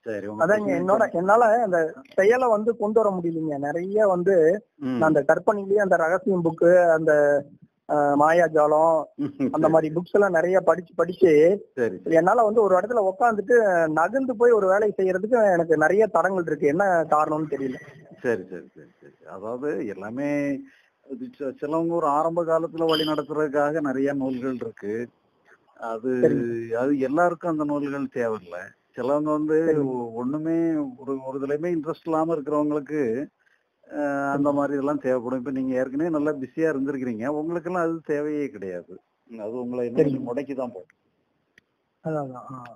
சரி உங்க அதாங்க பிரச்சனை என்னோட என்னால அந்த செயலை வந்து கொண்டு வர முடியலைங்க நிறைய வந்து ம். நான் அந்த கற்பனையிலேயே அந்த ரகசியம் புக்கு அந்த அஹ், மாயாஜாலம் அந்த மாதிரி புக்ஸ் எல்லாம் நிறைய படிச்சு படிச்சு சரி சரி என்னால வந்து ஒரு இடத்துல உட்காந்துட்டு நகர்ந்து போய் ஒரு வேலையை செய்யறதுக்கு எனக்கு நிறைய தடங்கள் இருக்கு என்ன காரணம்னு தெரியல சரி சரி சரி சரி அதாவது எல்லாமே இது சில- சிலவங்க ஒரு ஆரம்ப காலத்துல வழி நடத்துறதுக்காக நிறைய நூல்கள் இருக்கு அது சரிங்க. அது எல்லாருக்கும் அந்த நூல்கள் தேவையில்லை சிலவங்க வந்து சரிங்க. ஒ- ஒண்ணுமே ஒரு ஒரு இதுலயுமே இன்ட்ரெஸ்ட் இல்லாம இருக்கிறவங்களுக்கு அஹ், அந்த மாதிரி இதெல்லாம் தேவைப்படும் இப்ப நீங்க ஏற்கனவே நல்லா பிஸியா இருந்திருக்கிறீங்க உங்களுக்கு எல்லாம் அது தேவையே கிடையாது அது உங்களை இன்னும் சரிங்க. கொஞ்சம் முடக்கி தான் போடும் அதான் அதான், ஆ.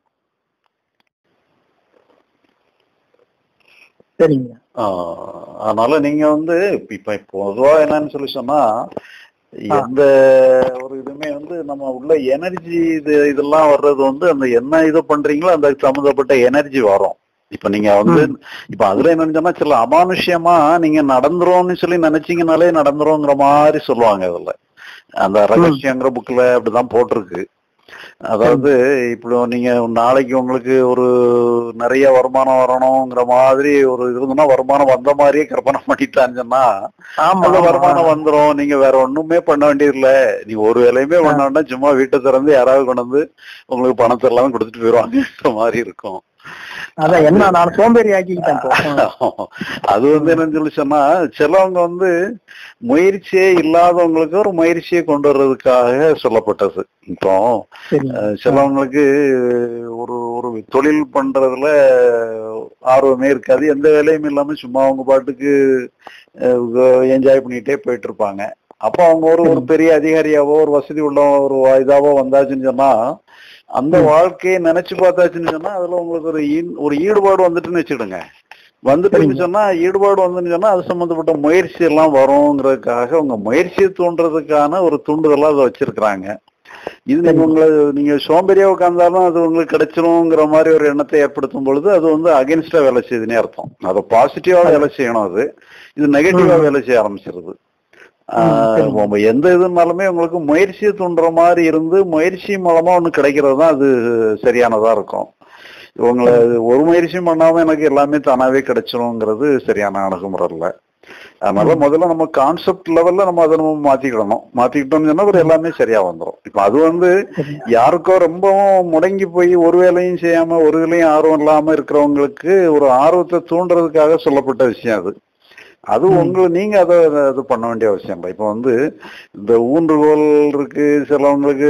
சரிங்க ஆஹ் அதனால நீங்க வந்து இப்ப இப்ப பொதுவா என்னன்னு சொல்லி சொன்னா எந்த ஒரு இதுமே வந்து நம்ம உள்ள எனர்ஜி இது இதெல்லாம் வர்றது வந்து அந்த என்ன இது பண்றீங்களோ அந்த சம்மந்தப்பட்ட எனர்ஜி வரும் இப்ப நீங்க வந்து இப்ப அதுல என்னன்னு சொன்னா சில அமானுஷ்யமா நீங்க நடந்துரும்னு சொல்லி நினைச்சீங்கனாலே நடந்துருங்கிற மாதிரி சொல்லுவாங்க அதுல அந்த ரகசியங்கிற புக்ல அப்படிதான் போட்டிருக்கு அதாவது இப்போ நீங்க நாளைக்கு உங்களுக்கு ஒரு நிறைய வருமானம் வரணுங்கிற மாதிரி ஒரு இருந்ததுன்னா வருமானம் வந்த மாதிரியே கற்பனை பண்ணிட்டான்னு சொன்னா ஆமா அந்த ஆமா. வருமானம் வந்துரும் நீங்க வேற ஒண்ணுமே பண்ண வேண்டியதில்ல நீ ஒரு வேலையுமே பண்ண வேண்டாம் சும்மா வீட்டை திறந்து யாராவது கொண்டு வந்து உங்களுக்கு பணத்தை எல்லாம் கொடுத்துட்டு போயிருவாங்கன்ற மாதிரி இருக்கும் அதான் என்ன நான் சோம்பேறி ஆக்கிக்கிட்டேன் இப்போ. அது வந்து என்னன்னு சொல்லி சொன்னா சிலவங்க வந்து முயற்சியே இல்லாதவங்களுக்கு ஒரு முயற்சியை கொண்டு வர்றதுக்காக சொல்லப்பட்டது இப்போ சரிங்க அஹ், சிலவங்களுக்கு ஒரு ஒரு தொழில் பண்றதுல ஆர்வமே இருக்காது எந்த வேலையும் இல்லாம சும்மா அவங்க பாட்டுக்கு என்ஜாய் பண்ணிட்டே போயிட்டு இருப்பாங்க அப்போ அவங்க ஒரு ஒரு பெரிய அதிகாரியாவோ ஒரு வசதி உள்ள ஒரு இதாவோ வந்தாச்சுன்னு சொன்னா அந்த வாழ்க்கையை நினைச்சு பார்த்தாச்சுன்னு சொன்னா அதுல உங்களுக்கு ஒரு ஈ- ஒரு ஈடுபாடு வந்துட்டுன்னு வச்சுடுங்க வந்துட்டுன்னு சொன்னா ஈடுபாடு வந்துன்னு சொன்னா அது சம்பந்தப்பட்ட முயற்சி எல்லாம் வருங்கிறதுக்காக உங்க முயற்சியை தூண்டுறதுக்கான ஒரு தூண்டுதலா அதை வச்சிருக்கிறாங்க இது நீங்க உங்களை நீங்க சோம்பேறியா உட்கார்ந்தாலும் அது உங்களுக்கு கிடைச்சிருங்கிற மாதிரி ஒரு எண்ணத்தை ஏற்படுத்தும் பொழுது அது வந்து அகைன்ஸ்டா வேலை செய்யுதுன்னே அர்த்தம் அதை பாசிட்டிவா வேலை செய்யணும் அது இது நெகட்டிவா வேலை செய்ய ஆரம்பிச்சிருது ஆஹ் உங்க எந்த இதுனாலுமே உங்களுக்கு முயற்சியை தூண்டுற மாதிரி இருந்து முயற்சி மூலமா ஒண்ணு கிடைக்கிறது தான் அது சரியானதா இருக்கும் உங்களை ஒரு முயற்சியும் பண்ணாம எனக்கு எல்லாமே தானாவே கிடைச்சிருங்கிறது சரியான அணுகுமுறை இல்ல அதனால முதல்ல நம்ம கான்செப்ட் லெவல்ல நம்ம அதை நம்ம மாத்திக்கிடணும் மாத்திக்கிட்டோம்னு சொன்னா அப்புறம் எல்லாமே சரியா வந்துரும் இப்ப அது வந்து யாருக்கோ ரொம்பவும் முடங்கி போய் ஒரு வேலையும் செய்யாம ஒரு வேலையும் ஆர்வம் இல்லாம இருக்கிறவங்களுக்கு ஒரு ஆர்வத்தை தூண்டுறதுக்காக சொல்லப்பட்ட விஷயம் அது அது உங்களை நீங்க அதை அது பண்ண வேண்டிய அவசியம் இல்லை இப்ப வந்து இந்த ஊன்றுகோல் இருக்கு சிலவங்களுக்கு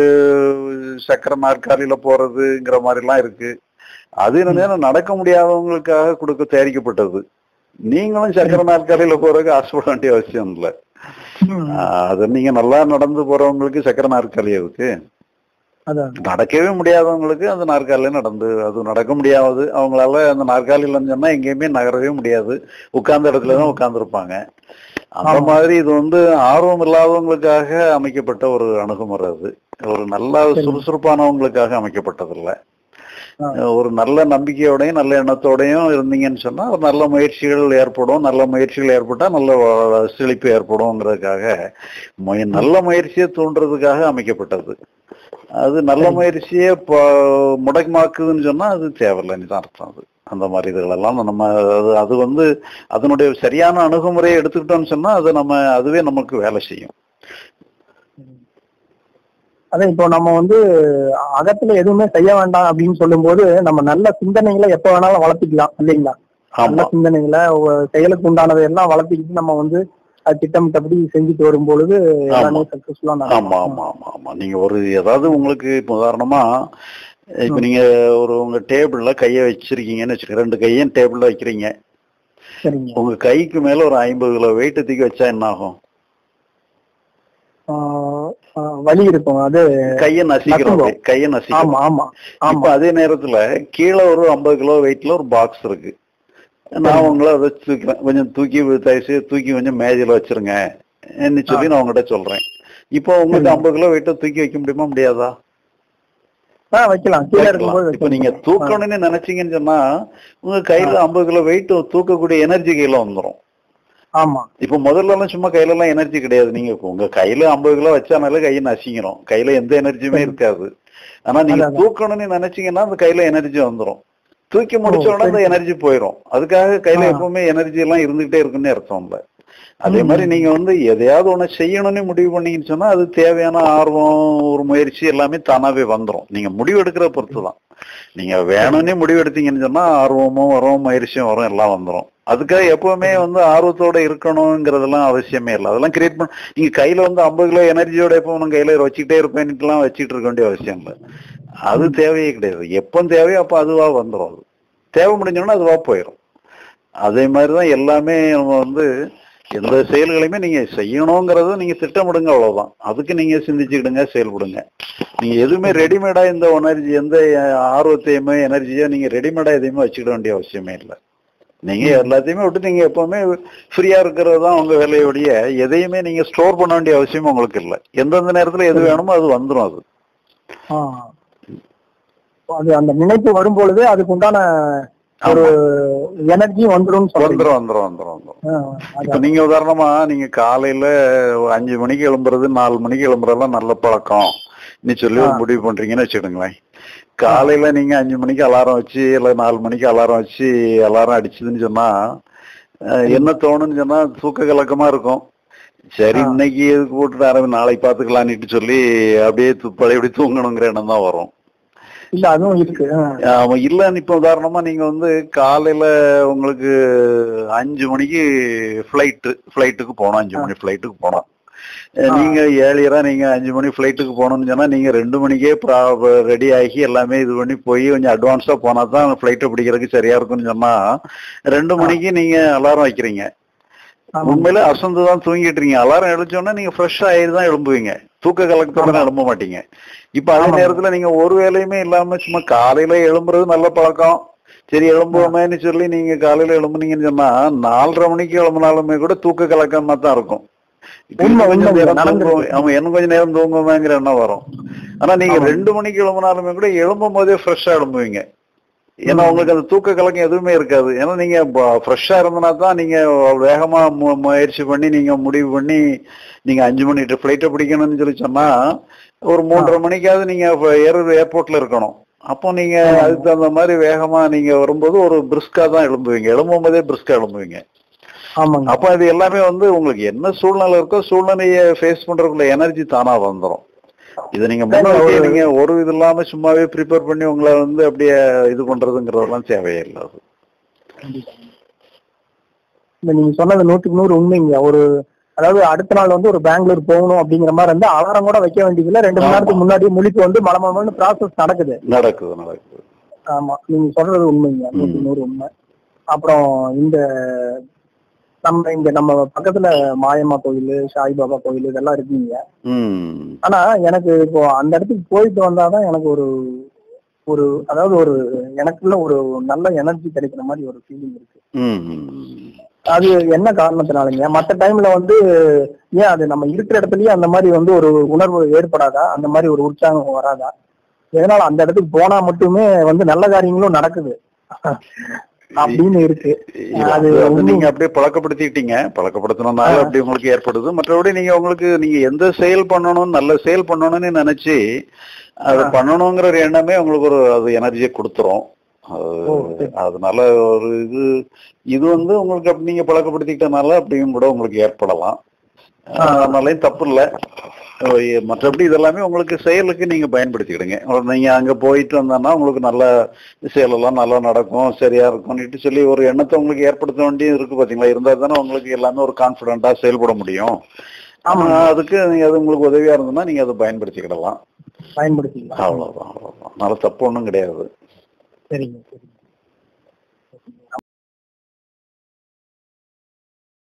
சக்கர நாற்காலியில போறதுங்கிற மாதிரி எல்லாம் இருக்கு அது என்ன நடக்க முடியாதவங்களுக்காக கொடுக்க தயாரிக்கப்பட்டது நீங்களும் சக்கர நாற்காலியில போறதுக்கு ஆசைப்பட வேண்டிய அவசியம் இல்லை ம், அது நீங்க நல்லா நடந்து போறவங்களுக்கு சக்கர நாற்காலி இருக்கு அதான் நடக்கவே முடியாதவங்களுக்கு அந்த நாற்காலியில நடந்து அது நடக்க முடியாது அவங்களால அந்த நாற்காலியில சொன்னா எங்கேயுமே நகரவே முடியாது உட்கார்ந்த இடத்துல தான் உட்கார்ந்துருப்பாங்க அந்த ஆமா. மாதிரி இது வந்து ஆர்வம் இல்லாதவங்களுக்காக அமைக்கப்பட்ட ஒரு அணுகுமுறை அது ஒரு நல்ல சுறுசுறுப்பானவங்களுக்காக அமைக்கப்பட்டது இல்ல ஆ. ஒரு நல்ல நம்பிக்கையோடையும் நல்ல எண்ணத்தோடையும் இருந்தீங்கன்னு சொன்னா ஒரு நல்ல முயற்சிகள் ஏற்படும் நல்ல முயற்சிகள் ஏற்பட்டா நல்ல வ- செழிப்பு ஏற்படும்ங்கிறதுக்காக முய- நல்ல முயற்சியை தூண்டுறதுக்காக அமைக்கப்பட்டது அது நல்ல முயற்சியை ப- முடக்கமாக்குதுன்னு சொன்னா அது தேவையில்லைன்னு தான் அர்த்தம் அது அந்த மாதிரி இதுகளெல்லாம் நம்ம அது அது வந்து அதனுடைய சரியான அணுகுமுறையை எடுத்துக்கிட்டோம்னு சொன்னா அது நம்ம அதுவே நமக்கு வேலை செய்யும் அதான் இப்போ நம்ம வந்து அகத்துல எதுவுமே செய்ய வேண்டாம் அப்படின்னு சொல்லும்போது நம்ம நல்ல சிந்தனைகளை எப்ப வேணாலும் வளர்த்திக்கலாம் இல்லைங்களா நல்ல ஆமா சிந்தனைகளை ஒ- செயலுக்கு உண்டானதை எல்லாம் வளர்த்திக்கிட்டு நம்ம வந்து அது திட்டமிட்டபடி செஞ்சுட்டு வரும் பொழுது எல்லாமே சக்சஸ்ஃபுல்லா ஆமா ஆமா ஆமா ஆமா நீங்க ஒரு ஏதாவது உங்களுக்கு இப்போ உதாரணமா இப்ப நீங்க ஒரு உங்க டேபிள்ல கைய வச்சிருக்கீங்கன்னு வச்சுக்க ரெண்டு கையும் டேபிள்ல வைக்கிறீங்க சரிங்க உங்க கைக்கு மேல ஒரு ஐம்பது கிலோ வெயிட் தூக்கி வச்சா என்ன ஆகும் ஆஹ் ஆஹ் வலி இருக்கும் அது கைய நசிக்கிறோம் நசுங்கும். அப்படியே. கைய நசிக்கிறோம் ஆமா ஆமா இப்ப ஆமா அதே நேரத்துல கீழே ஒரு ஐம்பது கிலோ வெயிட்ல ஒரு பாக்ஸ் இருக்கு நான் உங்களை அதை தூக்கிறேன் கொஞ்சம் தூக்கி தயவுசெய்து தூக்கி கொஞ்சம் மேஜையில வச்சிருங்க என்ன சொல்லி நான் உங்ககிட்ட சொல்றேன் இப்போ உங்களுக்கு ஐம்பது கிலோ வெயிட்ட தூக்கி வைக்க முடியுமா முடியாதா ஆ வைக்கலாம் கீழே இருக்கும்போது இப்ப நீங்க வைக்கலாம். தூக்கணும்னு நினைச்சீங்கன்னு சொன்னா உங்க கையில ஐம்பது கிலோ வெயிட் தூக்கக்கூடிய எனர்ஜி கையில வந்துரும் ஆமா இப்ப முதல்ல எல்லாம் சும்மா கையில எல்லாம் எனர்ஜி கிடையாது நீங்க இப்ப உங்க கையில ஐம்பது கிலோ வச்சானால கையை நசிக்கிறோம் கையில எந்த எனர்ஜியுமே இருக்காது ஆனா நீங்க அதான். தூக்கணும்னு நினைச்சீங்கன்னா அந்த கையில எனர்ஜி வந்துரும் தூக்கி முடிச்ச ஓ, உடனே அந்த சரி. எனர்ஜி போயிடும் அதுக்காக கையில ஆ. எப்பவுமே எனர்ஜி எல்லாம் இருந்துகிட்டே இருக்குன்னு அர்த்தம் இல்ல அதே ம். மாதிரி நீங்க வந்து எதையாவது ஒண்ணு செய்யணும்னு முடிவு பண்ணீங்கன்னு சொன்னா அது தேவையான ஆர்வம் ஒரு முயற்சி எல்லாமே தானாவே வந்துரும் நீங்க முடிவு எடுக்கிற பொறுத்து தான் நீங்க வேணும்னே முடிவு எடுத்தீங்கன்னு சொன்னா ஆர்வமும் வரும் முயற்சியும் வரும் எல்லாம் வந்துரும் அதுக்காக எப்பவுமே வந்து ஆர்வத்தோட இருக்கணுங்கிறதெல்லாம் அவசியமே இல்லை அதெல்லாம் கிரியேட் பண்ண நீங்க கையில வந்து ஐம்பது கிலோ எனர்ஜியோட எப்பவும் நான் கையில வச்சுக்கிட்டே இருப்பேன்னுட்டுலாம் வச்சுட்டு இருக்க வேண்டிய அவசியம் இல்லை அது தேவையே கிடையாது எப்போ தேவையோ அப்போ அதுவா வந்துரும் அது தேவை முடிஞ்சோன்னா அதுவா போயிடும் அதே மாதிரிதான் எல்லாமே நம்ம வந்து எந்த செயல்களையுமே நீங்க செய்யணுங்கிறத நீங்க திட்டமிடுங்க அவ்வளவுதான் அதுக்கு நீங்க சிந்திச்சுக்கிடுங்க செயல்படுங்க நீங்க எதுவுமே ரெடிமேடா இந்த எனர்ஜி எந்த ஆர்வத்தையுமே எனர்ஜியோ நீங்க ரெடிமேடா எதையுமே வச்சுக்கிட வேண்டிய அவசியமே இல்லை நீங்க எல்லாத்தையுமே விட்டு நீங்க எப்பவுமே ஃப்ரீயா இருக்கிறது தான் உங்க வேலையோடைய எதையுமே நீங்க ஸ்டோர் பண்ண வேண்டிய அவசியம் உங்களுக்கு இல்லை எந்தெந்த நேரத்துல எது வேணுமோ அது வந்துரும் அது ஆ. அது அந்த நினைப்பு வரும் பொழுது அதுக்கு உண்டான ஒரு எனர்ஜி வந்துடும் சொல்றீங்க வந்துரும் வந்துரும் வந்துரும் வந்துரும் ஆ, இப்ப அதான். நீங்க உதாரணமா நீங்க காலையில ஒரு அஞ்சு மணிக்கு எழும்புறது நாலு மணிக்கு எழும்புறதெல்லாம் நல்ல பழக்கம் நீ சொல்லி ஒரு ஆ. முடிவு பண்றீங்கன்னு வச்சுடுங்களேன் காலையில நீங்க அஞ்சு மணிக்கு அலாரம் வச்சு இல்ல நாலு மணிக்கு அலாரம் வச்சு அலாரம் அடிச்சதுன்னு சொன்னா அஹ், என்ன தோணுன்னு சொன்னா தூக்க கலக்கமா இருக்கும் சரி ஆ. இன்னைக்கு எதுக்கு போட்டுட்டு ஆரம்பி நாளைக்கு பாத்துக்கலான்னுட்டு சொல்லி அப்படியே து- பழையபடி தூங்கணுங்கிற எண்ணம் தான் வரும் இல்ல அதுவும் இருக்கு ஆ. ஆமா இல்லன்னு இப்ப உதாரணமா நீங்க வந்து காலையில உங்களுக்கு அஞ்சு மணிக்கு ஃபிளைட்டு ஃபிளைட்டுக்கு போனோம் அஞ்சு மணி ஃபிளைட்டுக்கு போனோம் அஹ் ஆ. நீங்க ஏழியரா நீங்க அஞ்சு மணி ஃபிளைட்டுக்கு போகணும்னு சொன்னா நீங்க ரெண்டு மணிக்கே ரெடி ஆகி எல்லாமே இது பண்ணி போய் கொஞ்சம் அட்வான்ஸா போனா தான் ஃபிளைட்டை பிடிக்கிறதுக்கு சரியா இருக்கும்னு சொன்னா ரெண்டு மணிக்கு நீங்க அலாரம் வைக்கிறீங்க ஆமா. உண்மையில அசந்து தான் தூங்கிட்டு இருக்கீங்க அலாரம் எழுச்சோன்னா நீங்க ஃப்ரெஷ் ஆயிட்டு தான் எழும்புவீங்க தூக்க கலக்கத்தோட எழும்ப மாட்டீங்க இப்ப அதே ஆமா. நேரத்துல நீங்க ஒரு வேலையுமே இல்லாம சும்மா காலையில எழும்புறது நல்ல பழக்கம் சரி எழும்புவோமேன்னு சொல்லி நீங்க காலையில எழும்புனீங்கன்னு சொன்னா நாலரை மணிக்கு எழும்பினாலுமே கூட தூக்க கலக்கமா தான் இருக்கும் இப்ப உண்மை, இன்னும் கொஞ்சம் உண்மை, நேரம் நடந்திருக்கு. தூங்குவோம் ஆமா இன்னும் கொஞ்சம் நேரம் தூங்குவோமேங்கிற எண்ணம் வரும் ஆனா நீங்க ஆமா. ரெண்டு மணிக்கு எழும்பினாலுமே கூட எழும்பும் போதே ஃப்ரெஷ்ஷா எழும்புவீங்க ஏன்னா உங்களுக்கு அந்த தூக்க கலக்கம் எதுவுமே இருக்காது ஏன்னா நீங்க ஃப்ரெஷ்ஷா இருந்தனா தான் நீங்க வேகமா மு- முயற்சி பண்ணி நீங்க முடிவு பண்ணி நீங்க அஞ்சு மணி ஃபிளைட்டை பிடிக்கணும்னு சொல்லி சொன்னா ஒரு மூன்றரை மணிக்காவது நீங்க ஏர் ஏர்போர்ட்ல இருக்கணும் அப்போ நீங்க ஆமா. அதுக்கு தகுந்த மாதிரி வேகமா நீங்க வரும்போது ஒரு பிரிஸ்கா தான் எழும்புவீங்க எழும்பும் போதே பிரிஸ்கா எழும்புவீங்க ஆமாங்க அப்ப இது எல்லாமே வந்து உங்களுக்கு என்ன சூழ்நிலை இருக்கோ சூழ்நிலையை ஃபேஸ் பண்றதுக்குள்ள எனர்ஜி தானா வந்துரும் இதை நீங்க முன்னாடியே ஒரு- நீங்க ஒரு இது இல்லாம சும்மாவே ப்ரிப்பேர் பண்ணி உங்களை வந்து அப்படியே இது பண்றதுங்கிறதெல்லாம் தேவையே இல்லை அது இந்த நீங்க சொன்னது நூற்றுக்கு நூறு உண்மைங்க ஒரு அதாவது அடுத்த நாள் வந்து ஒரு பெங்களூர் போகணும் அப்படிங்கிற மாதிரி வந்து அலாரம் கூட வைக்க வேண்டியதில்ல ரெண்டு மணி ஆமா. நேரத்துக்கு முன்னாடி முழிப்பு வந்து மலமலன்னு ப்ராசஸ் நடக்குது நடக்குது நடக்குது ஆமா நீங்க சொல்றது உண்மைங்க நூற்றுக்கு நூறு உண்மை அப்புறம் இந்த நம்ம இங்க நம்ம பக்கத்துல மாயம்மா கோயில் சாய்பாபா கோயில் இதெல்லாம் இருக்குங்க ம் ஆனா எனக்கு இப்போ அந்த இடத்துக்கு போயிட்டு வந்தாதான் எனக்கு ஒரு ஒரு அதாவது ஒரு எனக்குள்ள ஒரு நல்ல எனர்ஜி கிடைக்கிற மாதிரி ஒரு ஃபீலிங் இருக்கு ம், ம். அது என்ன காரணத்தினாலங்க மத்த டைம்ல வந்து ஏன் அது நம்ம இருக்கிற இடத்துலயே அந்த மாதிரி வந்து ஒரு உணர்வு ஏற்படாதா அந்த மாதிரி ஒரு உற்சாகம் வராதா எதனால அந்த இடத்துக்கு போனா மட்டுமே வந்து நல்ல காரியங்களும் நடக்குது அப்படின்னு இருக்கு இல்ல, அது அது வந்து உண்மை. நீங்க அப்படியே பழக்கப்படுத்திக்கிட்டீங்க பழக்கப்படுத்தினால ஆ. அப்படி உங்களுக்கு ஏற்படுது மற்றபடி நீங்க உங்களுக்கு நீங்க எந்த செயல் பண்ணணும் நல்ல செயல் பண்ணணும்னு நினைச்சு அதை ஆ. பண்ணணுங்கிற ஒரு எண்ணமே உங்களுக்கு ஒரு அது எனர்ஜியை கொடுத்துரும் அது ஓ, சரி. அதனால ஒரு இது இது வந்து உங்களுக்கு அப்படி நீங்க பழக்கப்படுத்திக்கிட்டனால அப்படியும் கூட உங்களுக்கு ஏற்படலாம் ஆ. அதனாலையும் தப்பு இல்லை மற்றபடி இதெல்லாமே உங்களுக்கு செயலுக்கு நீங்க பயன்படுத்திக்கிடுங்க நீங்க அங்க போயிட்டு வந்தோன்னா உங்களுக்கு நல்ல செயலெல்லாம் நல்லா நடக்கும் சரியா இருக்கும்னுட்டு சொல்லி ஒரு எண்ணத்தை உங்களுக்கு ஏற்படுத்த வேண்டியது இருக்கு பாத்தீங்களா இருந்தா தானே உங்களுக்கு எல்லாமே ஒரு கான்பிடண்டா செயல்பட முடியும் ஆமா. ஆனா அதுக்கு நீங்க அது உங்களுக்கு உதவியா இருந்ததுன்னா நீங்க அதை பயன்படுத்திக்கிடலாம் பயன்படுத்திக்கலாம் அவ்வளவுதான் அவ்வளவுதான் அதனால தப்பு ஒண்ணும் கிடையாது சரிங்க சரி